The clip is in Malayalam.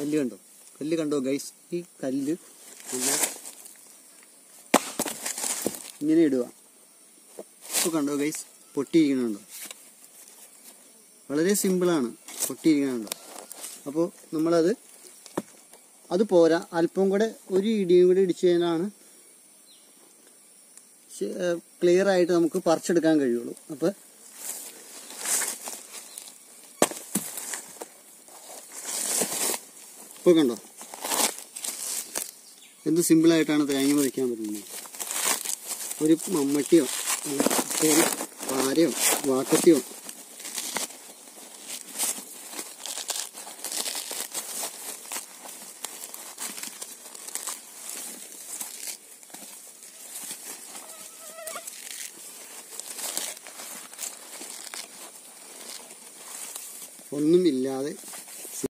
കല്ല് കണ്ടോ കല്ല് കണ്ടോ ഗൈസ് ഈ കല്ല് നമ്മൾ ഇങ്ങനെ ഇടുക ഇപ്പോൾ കണ്ടോ ഗൈസ് പൊട്ടിയിരിക്കണുണ്ടോ വളരെ സിമ്പിളാണ് പൊട്ടിയിരിക്കണുണ്ടോ അപ്പോൾ നമ്മളത് അത് പോരാ അല്പം കൂടെ ഒരു ഇടിയും കൂടെ ഇടിച്ചു കഴിഞ്ഞാലാണ് ക്ലിയർ ആയിട്ട് നമുക്ക് പറിച്ചെടുക്കാൻ കഴിയുള്ളൂ അപ്പോൾ ഇപ്പോൾ കണ്ടോ എന്ത് സിമ്പിളായിട്ടാണ് തേങ്ങ പറിക്കാൻ പറ്റുന്നത് ഒരു മമ്മട്ടിയോ അല്ലെങ്കിൽ ഒരു പാരയോ വാക്കത്തിയോ ഒന്നുമില്ലാതെ